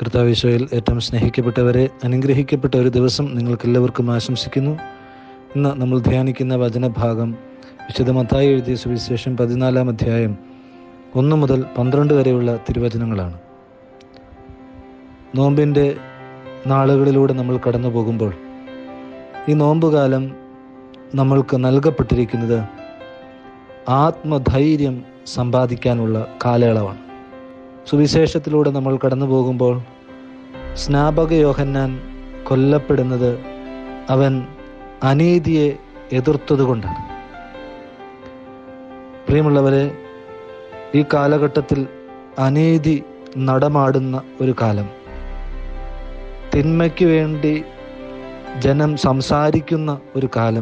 കർത്താവിശോയിൽ ഏറ്റവും സ്നേഹിക്കപ്പെട്ടവരെ അനുഗ്രഹിക്കപ്പെട്ട ഒരു ദിവസം നിങ്ങൾക്ക് എല്ലാവർക്കും ആശംസിക്കുന്നു ഇന്ന് നമ്മൾ ധ്യാനിക്കുന്ന വചനഭാഗം വിശുദ്ധ മത്തായി എഴുതിയ സുവിശേഷം പതിനാലാം അധ്യായം ഒന്ന് മുതൽ പന്ത്രണ്ട് വരെയുള്ള തിരുവചനങ്ങളാണ് നോമ്പിൻ്റെ നാളുകളിലൂടെ നമ്മൾ കടന്നു പോകുമ്പോൾ ഈ നോമ്പുകാലം നമ്മൾക്ക് നൽകപ്പെട്ടിരിക്കുന്നത് ആത്മധൈര്യം സമ്പാദിക്കാനുള്ള കാലയളവാണ് സുവിശേഷത്തിലൂടെ നമ്മൾ കടന്നു പോകുമ്പോൾ സ്നാപക യോഹന്നാൻ കൊല്ലപ്പെടുന്നത് അവൻ അനീതിയെ എതിർത്തതുകൊണ്ടാണ് പ്രിയമുള്ളവരെ ഈ കാലഘട്ടത്തിൽ അനീതി നടമാടുന്ന ഒരു കാലം തിന്മയ്ക്ക് വേണ്ടി ജനം സംസാരിക്കുന്ന ഒരു കാലം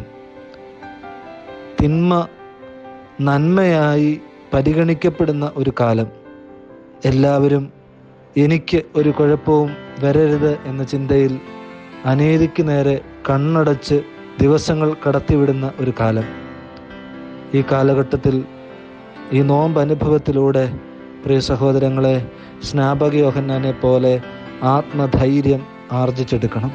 തിന്മ നന്മയായി പരിഗണിക്കപ്പെടുന്ന ഒരു കാലം എല്ലാവരും എനിക്ക് ഒരു കുഴപ്പവും വരരുത് എന്ന ചിന്തയിൽ അനീതിക്ക് നേരെ കണ്ണടച്ച് ദിവസങ്ങൾ കടത്തിവിടുന്ന ഒരു കാലം ഈ കാലഘട്ടത്തിൽ ഈ നോമ്പ് അനുഭവത്തിലൂടെ പ്രിയ സഹോദരങ്ങളെ സ്നാപക യോഹന്നാനെ പോലെ ആത്മധൈര്യം ആർജിച്ചെടുക്കണം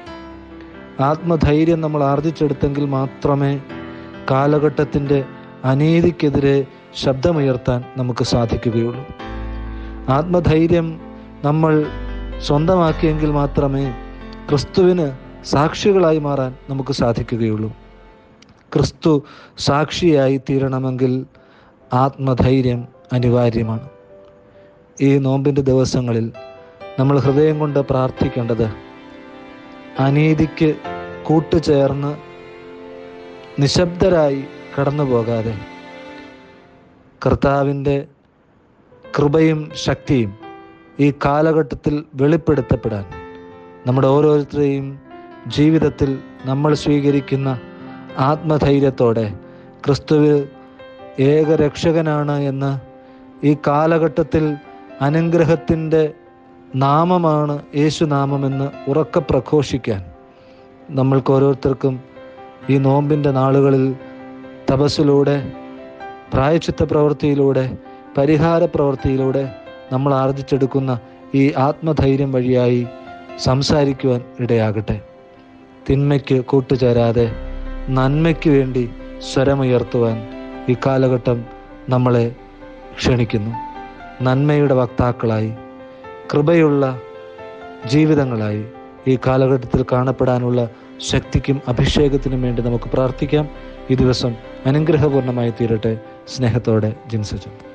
ആത്മധൈര്യം നമ്മൾ ആർജിച്ചെടുത്തെങ്കിൽ മാത്രമേ കാലഘട്ടത്തിൻ്റെ അനീതിക്കെതിരെ ശബ്ദമുയർത്താൻ നമുക്ക് സാധിക്കുകയുള്ളൂ ആത്മധൈര്യം നമ്മൾ സ്വന്തമാക്കിയെങ്കിൽ മാത്രമേ ക്രിസ്തുവിന് സാക്ഷികളായി മാറാൻ നമുക്ക് സാധിക്കുകയുള്ളൂ ക്രിസ്തു സാക്ഷിയായി തീരണമെങ്കിൽ ആത്മധൈര്യം അനിവാര്യമാണ് ഈ നോമ്പിൻ്റെ ദിവസങ്ങളിൽ നമ്മൾ ഹൃദയം കൊണ്ട് പ്രാർത്ഥിക്കേണ്ടത് അനീതിക്ക് കൂട്ടുചേർന്ന് നിശബ്ദരായി കടന്നു പോകാതെ കർത്താവിൻ്റെ കൃപയും ശക്തിയും ഈ കാലഘട്ടത്തിൽ വെളിപ്പെടുത്തപ്പെടാൻ നമ്മുടെ ഓരോരുത്തരെയും ജീവിതത്തിൽ നമ്മൾ സ്വീകരിക്കുന്ന ആത്മധൈര്യത്തോടെ ക്രിസ്തുവിൽ ഏകരക്ഷകനാണ് എന്ന് ഈ കാലഘട്ടത്തിൽ അനുഗ്രഹത്തിൻ്റെ നാമമാണ് യേശുനാമമെന്ന് ഉറക്കെ പ്രഘോഷിക്കാൻ നമ്മൾക്ക് ഓരോരുത്തർക്കും ഈ നോമ്പിൻ്റെ നാളുകളിൽ തപസ്സിലൂടെ പ്രായച്ചിത്ത പ്രവൃത്തിയിലൂടെ പരിഹാര പ്രവൃത്തിയിലൂടെ നമ്മൾ ആർജിച്ചെടുക്കുന്ന ഈ ആത്മധൈര്യം വഴിയായി സംസാരിക്കുവാൻ ഇടയാകട്ടെ തിന്മയ്ക്ക് കൂട്ടുചേരാതെ നന്മയ്ക്ക് വേണ്ടി സ്വരമുയർത്തുവാൻ ഈ കാലഘട്ടം നമ്മളെ ക്ഷണിക്കുന്നു നന്മയുടെ വക്താക്കളായി കൃപയുള്ള ജീവിതങ്ങളായി ഈ കാലഘട്ടത്തിൽ കാണപ്പെടാനുള്ള ശക്തിക്കും അഭിഷേകത്തിനും വേണ്ടി നമുക്ക് പ്രാർത്ഥിക്കാം ഈ ദിവസം അനുഗ്രഹപൂർണ്ണമായി തീരട്ടെ സ്നേഹത്തോടെ ജിൻസജൻ